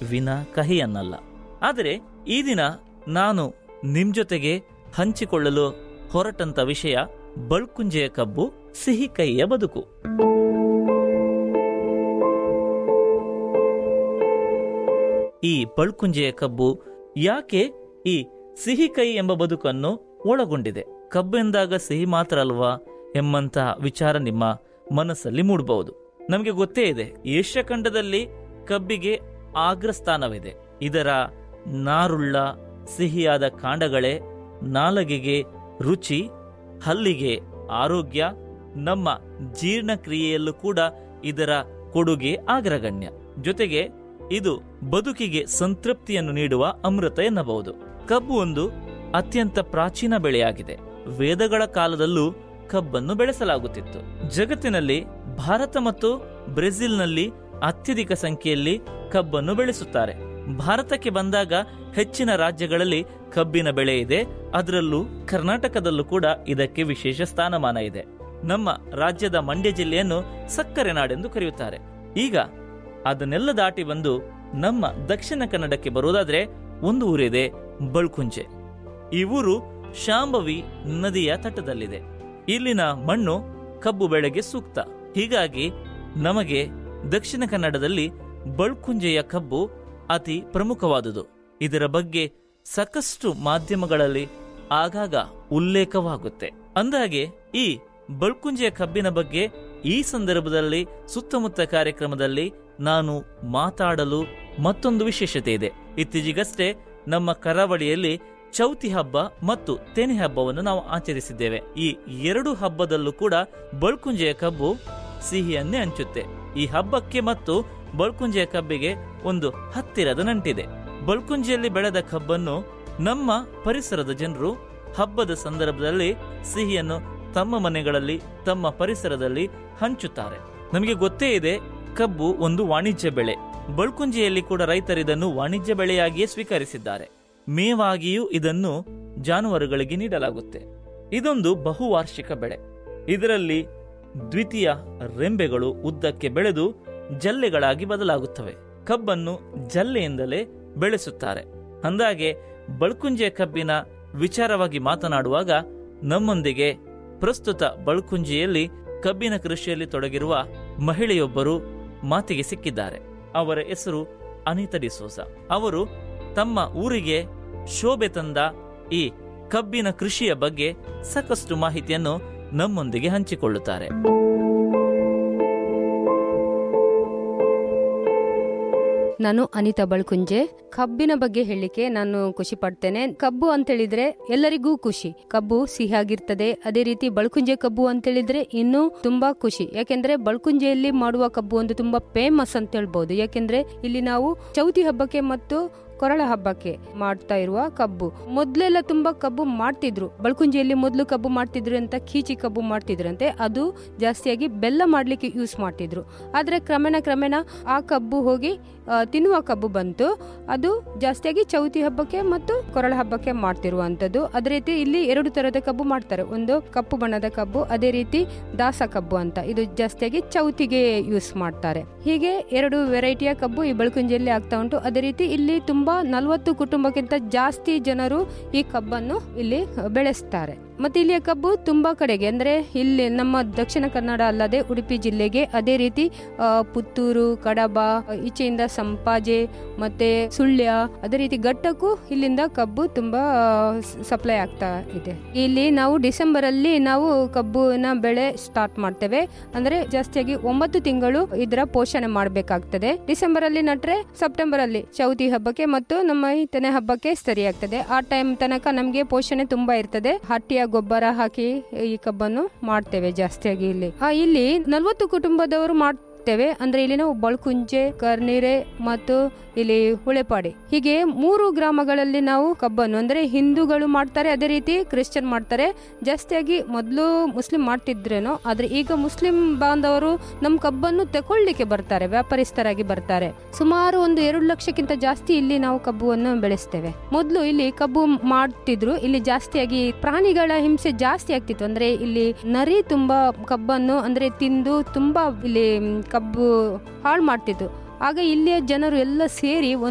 ವಿನ ಕಹಿಯನ್ನಲ್ಲ ಆದರೆ ಈ ದಿನ ನಾನು ನಿಮ್ ಜೊತೆಗೆ ಹಂಚಿಕೊಳ್ಳಲು ಹೊರಟಂತ ವಿಷಯ ಬಳ್ಕುಂಜೆಯ ಕಬ್ಬು ಸಿಹಿ ಕೈಯ ಬದುಕು ಈ ಬಳ್ಕುಂಜೆಯ ಕಬ್ಬು ಯಾಕೆ ಈ ಸಿಹಿ ಕೈ ಎಂಬ ಬದುಕನ್ನು ಒಳಗೊಂಡಿದೆ ಕಬ್ಬು ಎಂದಾಗ ಸಿಹಿ ಮಾತ್ರ ಅಲ್ವಾ ಎಂಬಂತಹ ವಿಚಾರ ನಿಮ್ಮ ಮನಸ್ಸಲ್ಲಿ ಮೂಡಬಹುದು ನಮಗೆ ಗೊತ್ತೇ ಇದೆ ಏಷ್ಯ ಖಂಡದಲ್ಲಿ ಕಬ್ಬಿಗೆ ಅಗ್ರಸ್ಥಾನವಿದೆ ಇದರ ನಾರುಳ್ಳ ಸಿಹಿಯಾದ ಕಾಂಡಗಳೇ ನಾಲಗೆಗೆ ರುಚಿ ಹಲ್ಲಿಗೆ ಆರೋಗ್ಯ ನಮ್ಮ ಜೀರ್ಣಕ್ರಿಯೆಯಲ್ಲೂ ಕೂಡ ಇದರ ಕೊಡುಗೆ ಅಗ್ರಗಣ್ಯ ಜೊತೆಗೆ ಇದು ಬದುಕಿಗೆ ಸಂತೃಪ್ತಿಯನ್ನು ನೀಡುವ ಅಮೃತ ಎನ್ನಬಹುದು ಕಬ್ಬು ಒಂದು ಅತ್ಯಂತ ಪ್ರಾಚೀನ ಬೆಳೆಯಾಗಿದೆ ವೇದಗಳ ಕಾಲದಲ್ಲೂ ಕಬ್ಬನ್ನು ಬೆಳೆಸಲಾಗುತ್ತಿತ್ತು ಜಗತ್ತಿನಲ್ಲಿ ಭಾರತ ಮತ್ತು ಬ್ರೆಜಿಲ್ನಲ್ಲಿ ಅತ್ಯಧಿಕ ಸಂಖ್ಯೆಯಲ್ಲಿ ಕಬ್ಬನ್ನು ಬೆಳೆಸುತ್ತಾರೆ ಭಾರತಕ್ಕೆ ಬಂದಾಗ ಹೆಚ್ಚಿನ ರಾಜ್ಯಗಳಲ್ಲಿ ಕಬ್ಬಿನ ಬೆಳೆ ಇದೆ ಅದರಲ್ಲೂ ಕರ್ನಾಟಕದಲ್ಲೂ ಕೂಡ ಇದಕ್ಕೆ ವಿಶೇಷ ಸ್ಥಾನಮಾನ ಇದೆ ನಮ್ಮ ರಾಜ್ಯದ ಮಂಡ್ಯ ಜಿಲ್ಲೆಯನ್ನು ಸಕ್ಕರೆ ನಾಡೆಂದು ಕರೆಯುತ್ತಾರೆ ಈಗ ಅದನ್ನೆಲ್ಲ ದಾಟಿ ಬಂದು ನಮ್ಮ ದಕ್ಷಿಣ ಕನ್ನಡಕ್ಕೆ ಬರುವುದಾದ್ರೆ ಒಂದು ಊರಿದೆ ಬಳ್ಕುಂಜೆ ಈ ಊರು ಶಾಂಭವಿ ನದಿಯ ತಟದಲ್ಲಿದೆ ಇಲ್ಲಿನ ಮಣ್ಣು ಕಬ್ಬು ಬೆಳೆಗೆ ಸೂಕ್ತ ಹೀಗಾಗಿ ನಮಗೆ ದಕ್ಷಿಣ ಕನ್ನಡದಲ್ಲಿ ಬಳ್ಕುಂಜೆಯ ಕಬ್ಬು ಅತಿ ಪ್ರಮುಖವಾದುದು ಇದರ ಬಗ್ಗೆ ಸಾಕಷ್ಟು ಮಾಧ್ಯಮಗಳಲ್ಲಿ ಆಗಾಗ ಉಲ್ಲೇಖವಾಗುತ್ತೆ ಅಂದಾಗೆ ಈ ಬಳ್ಕುಂಜೆಯ ಕಬ್ಬಿನ ಬಗ್ಗೆ ಈ ಸಂದರ್ಭದಲ್ಲಿ ಸುತ್ತಮುತ್ತ ಕಾರ್ಯಕ್ರಮದಲ್ಲಿ ನಾನು ಮಾತಾಡಲು ಮತ್ತೊಂದು ವಿಶೇಷತೆ ಇದೆ ಇತ್ತೀಚೆಗಷ್ಟೇ ನಮ್ಮ ಕರಾವಳಿಯಲ್ಲಿ ಚೌತಿ ಹಬ್ಬ ಮತ್ತು ತೆನೆ ಹಬ್ಬವನ್ನು ನಾವು ಆಚರಿಸಿದ್ದೇವೆ ಈ ಎರಡು ಹಬ್ಬದಲ್ಲೂ ಕೂಡ ಬಳ್ಕುಂಜೆಯ ಕಬ್ಬು ಸಿಹಿಯನ್ನೇ ಹಂಚುತ್ತೆ ಈ ಹಬ್ಬಕ್ಕೆ ಮತ್ತು ಬಳ್ಕುಂಜೆಯ ಕಬ್ಬಿಗೆ ಒಂದು ಹತ್ತಿರದ ನಂಟಿದೆ ಬಳ್ಕುಂಜೆಯಲ್ಲಿ ಬೆಳೆದ ಕಬ್ಬನ್ನು ನಮ್ಮ ಪರಿಸರದ ಜನರು ಹಬ್ಬದ ಸಂದರ್ಭದಲ್ಲಿ ಸಿಹಿಯನ್ನು ತಮ್ಮ ಮನೆಗಳಲ್ಲಿ ತಮ್ಮ ಪರಿಸರದಲ್ಲಿ ಹಂಚುತ್ತಾರೆ ನಮಗೆ ಗೊತ್ತೇ ಇದೆ ಕಬ್ಬು ಒಂದು ವಾಣಿಜ್ಯ ಬೆಳೆ ಬಳ್ಕುಂಜೆಯಲ್ಲಿ ಕೂಡ ರೈತರಿದನ್ನು ವಾಣಿಜ್ಯ ಬೆಳೆಯಾಗಿಯೇ ಸ್ವೀಕರಿಸಿದ್ದಾರೆ ಮೇವಾಗಿಯೂ ಇದನ್ನು ಜಾನುವಾರುಗಳಿಗೆ ನೀಡಲಾಗುತ್ತೆ ಇದೊಂದು ಬಹುವಾರ್ಷಿಕ ಬೆಳೆ ಇದರಲ್ಲಿ ದ್ವಿತೀಯ ರೆಂಬೆಗಳು ಉದ್ದಕ್ಕೆ ಬೆಳೆದು ಜಲ್ಲೆಗಳಾಗಿ ಬದಲಾಗುತ್ತವೆ ಕಬ್ಬನ್ನು ಜಲ್ಲೆಯಿಂದಲೇ ಬೆಳೆಸುತ್ತಾರೆ ಅಂದಾಗೆ ಬಳ್ಕುಂಜೆ ಕಬ್ಬಿನ ವಿಚಾರವಾಗಿ ಮಾತನಾಡುವಾಗ ನಮ್ಮೊಂದಿಗೆ ಪ್ರಸ್ತುತ ಬಳ್ಕುಂಜಿಯಲ್ಲಿ ಕಬ್ಬಿನ ಕೃಷಿಯಲ್ಲಿ ತೊಡಗಿರುವ ಮಹಿಳೆಯೊಬ್ಬರು ಮಾತಿಗೆ ಸಿಕ್ಕಿದ್ದಾರೆ ಅವರ ಹೆಸರು ಅನಿತಾ ಡಿಸೋಸ ಅವರು ತಮ್ಮ ಊರಿಗೆ ಶೋಭೆ ತಂದ ಈ ಕಬ್ಬಿನ ಕೃಷಿಯ ಬಗ್ಗೆ ಸಾಕಷ್ಟು ಮಾಹಿತಿಯನ್ನು ನಮ್ಮೊಂದಿಗೆ ಹಂಚಿಕೊಳ್ಳುತ್ತಾರೆ ನಾನು ಅನಿತಾ ಬಳ್ಕುಂಜೆ ಕಬ್ಬಿನ ಬಗ್ಗೆ ಹೇಳಲಿಕ್ಕೆ ನಾನು ಖುಷಿ ಪಡ್ತೇನೆ ಕಬ್ಬು ಅಂತ ಹೇಳಿದ್ರೆ ಎಲ್ಲರಿಗೂ ಖುಷಿ ಕಬ್ಬು ಸಿಹಿಯಾಗಿರ್ತದೆ ಅದೇ ರೀತಿ ಬಳ್ಕುಂಜೆ ಕಬ್ಬು ಅಂತ ಹೇಳಿದ್ರೆ ಇನ್ನೂ ತುಂಬಾ ಖುಷಿ ಯಾಕೆಂದ್ರೆ ಬಳ್ಕುಂಜೆಯಲ್ಲಿ ಮಾಡುವ ಕಬ್ಬು ಒಂದು ತುಂಬಾ ಫೇಮಸ್ ಅಂತ ಹೇಳ್ಬಹುದು ಯಾಕೆಂದ್ರೆ ಇಲ್ಲಿ ನಾವು ಚೌತಿ ಹಬ್ಬಕ್ಕೆ ಮತ್ತು ಕೊರಳ ಹಬ್ಬಕ್ಕೆ ಮಾಡ್ತಾ ಇರುವ ಕಬ್ಬು ಮೊದ್ಲೆಲ್ಲ ತುಂಬಾ ಕಬ್ಬು ಮಾಡ್ತಿದ್ರು ಬಳ್ಕುಂಜಿಯಲ್ಲಿ ಮೊದಲು ಕಬ್ಬು ಮಾಡ್ತಿದ್ರು ಅಂತ ಕೀಚಿ ಕಬ್ಬು ಮಾಡ್ತಿದ್ರಂತೆ ಅದು ಜಾಸ್ತಿಯಾಗಿ ಬೆಲ್ಲ ಮಾಡ್ಲಿಕ್ಕೆ ಯೂಸ್ ಮಾಡ್ತಿದ್ರು ಆದ್ರೆ ಕ್ರಮೇಣ ಕ್ರಮೇಣ ಆ ಕಬ್ಬು ಹೋಗಿ ಆ, ತಿನ್ನುವ ಕಬ್ಬು ಬಂತು ಅದು ಜಾಸ್ತಿಯಾಗಿ ಚೌತಿ ಹಬ್ಬಕ್ಕೆ ಮತ್ತು ಕೊರಳ ಹಬ್ಬಕ್ಕೆ ಮಾಡ್ತಿರುವಂತದ್ದು ಅದೇ ರೀತಿ ಇಲ್ಲಿ ಎರಡು ತರದ ಕಬ್ಬು ಮಾಡ್ತಾರೆ ಒಂದು ಕಪ್ಪು ಬಣ್ಣದ ಕಬ್ಬು ಅದೇ ರೀತಿ ದಾಸ ಕಬ್ಬು ಅಂತ ಇದು ಜಾಸ್ತಿಯಾಗಿ ಚೌತಿಗೆ ಯೂಸ್ ಮಾಡ್ತಾರೆ ಹೀಗೆ ಎರಡು ವೆರೈಟಿಯ ಕಬ್ಬು ಈ ಬಳ್ಕುಂಜಿಯಲ್ಲಿ ಆಗ್ತಾ ಉಂಟು ಅದೇ ರೀತಿ ಇಲ್ಲಿ ತುಂಬಾ ನಲವತ್ತು ಕುಟುಂಬಕ್ಕಿಂತ ಜಾಸ್ತಿ ಜನರು ಈ ಕಬ್ಬನ್ನು ಇಲ್ಲಿ ಬೆಳೆಸ್ತಾರೆ ಮತ್ತೆ ಇಲ್ಲಿಯ ಕಬ್ಬು ತುಂಬಾ ಕಡೆಗೆ ಅಂದ್ರೆ ಇಲ್ಲಿ ನಮ್ಮ ದಕ್ಷಿಣ ಕನ್ನಡ ಅಲ್ಲದೆ ಉಡುಪಿ ಜಿಲ್ಲೆಗೆ ಅದೇ ರೀತಿ ಆ, ಪುತ್ತೂರು ಕಡಬ ಈಚೆಯಿಂದ ಸಂಪಾಜೆ ಮತ್ತೆ ಸುಳ್ಯ ಅದೇ ರೀತಿ ಘಟ್ಟಕ್ಕೂ ಇಲ್ಲಿಂದ ಕಬ್ಬು ತುಂಬಾ ಸಪ್ಲೈ ಆಗ್ತಾ ಇದೆ ಇಲ್ಲಿ ನಾವು ಡಿಸೆಂಬರ್ ಅಲ್ಲಿ ನಾವು ಕಬ್ಬುನ ಬೆಳೆ ಸ್ಟಾರ್ಟ್ ಮಾಡ್ತೇವೆ ಅಂದ್ರೆ ಜಾಸ್ತಿಯಾಗಿ ಒಂಬತ್ತು ತಿಂಗಳು ಇದರ ಪೋಷಣೆ ಮಾಡಬೇಕಾಗ್ತದೆ ಡಿಸೆಂಬರ್ ಅಲ್ಲಿ ನಟ್ರೆ ಸೆಪ್ಟೆಂಬರ್ ಅಲ್ಲಿ ಚೌತಿ ಹಬ್ಬಕ್ಕೆ ಮತ್ತು ನಮ್ಮ ಈ ತೆನೆ ಹಬ್ಬಕ್ಕೆ ಸರಿಯಾಗ್ತದೆ ಆ ಟೈಮ್ ತನಕ ನಮಗೆ ಪೋಷಣೆ ತುಂಬಾ ಇರ್ತದೆ ಹಟ್ಟಿಯ ಗೊಬ್ಬರ ಹಾಕಿ ಈ ಕಬ್ಬನ್ನು ಮಾಡ್ತೇವೆ ಜಾಸ್ತಿಯಾಗಿ ಇಲ್ಲಿ ಆ ಇಲ್ಲಿ ನಲ್ವತ್ತು ಕುಟುಂಬದವರು ಮಾಡ್ತೇವೆ ಅಂದ್ರೆ ಇಲ್ಲಿ ನಾವು ಬಳ್ಕುಂಜೆ ಕರ್ನೀರೆ ಮತ್ತು ಇಲ್ಲಿ ಹುಳೆಪಾಡಿ ಹೀಗೆ ಮೂರು ಗ್ರಾಮಗಳಲ್ಲಿ ನಾವು ಕಬ್ಬನ್ನು ಅಂದ್ರೆ ಹಿಂದೂಗಳು ಮಾಡ್ತಾರೆ ಅದೇ ರೀತಿ ಕ್ರಿಶ್ಚಿಯನ್ ಮಾಡ್ತಾರೆ ಜಾಸ್ತಿಯಾಗಿ ಮೊದಲು ಮುಸ್ಲಿಂ ಮಾಡ್ತಿದ್ರೇನೋ ಆದ್ರೆ ಈಗ ಮುಸ್ಲಿಂ ಬಾಂಧವರು ನಮ್ಮ ಕಬ್ಬನ್ನು ತಗೊಳ್ಳಿಕ್ಕೆ ಬರ್ತಾರೆ ವ್ಯಾಪಾರಿಸ್ತರಾಗಿ ಬರ್ತಾರೆ ಸುಮಾರು ಒಂದು ಎರಡು ಲಕ್ಷಕ್ಕಿಂತ ಜಾಸ್ತಿ ಇಲ್ಲಿ ನಾವು ಕಬ್ಬುವನ್ನು ಬೆಳೆಸ್ತೇವೆ ಮೊದಲು ಇಲ್ಲಿ ಕಬ್ಬು ಮಾಡ್ತಿದ್ರು ಇಲ್ಲಿ ಜಾಸ್ತಿಯಾಗಿ ಪ್ರಾಣಿಗಳ ಹಿಂಸೆ ಜಾಸ್ತಿ ಆಗ್ತಿತ್ತು ಅಂದ್ರೆ ಇಲ್ಲಿ ನರಿ ತುಂಬಾ ಕಬ್ಬನ್ನು ಅಂದ್ರೆ ತಿಂದು ತುಂಬಾ ಇಲ್ಲಿ ಮ್, ಕಬ್ಬು ಹಾಳು ಮಾಡ್ತಿತ್ತು ಆಗ ಇಲ್ಲಿಯ ಜನರು ಎಲ್ಲ ಸೇರಿ ಒಂದು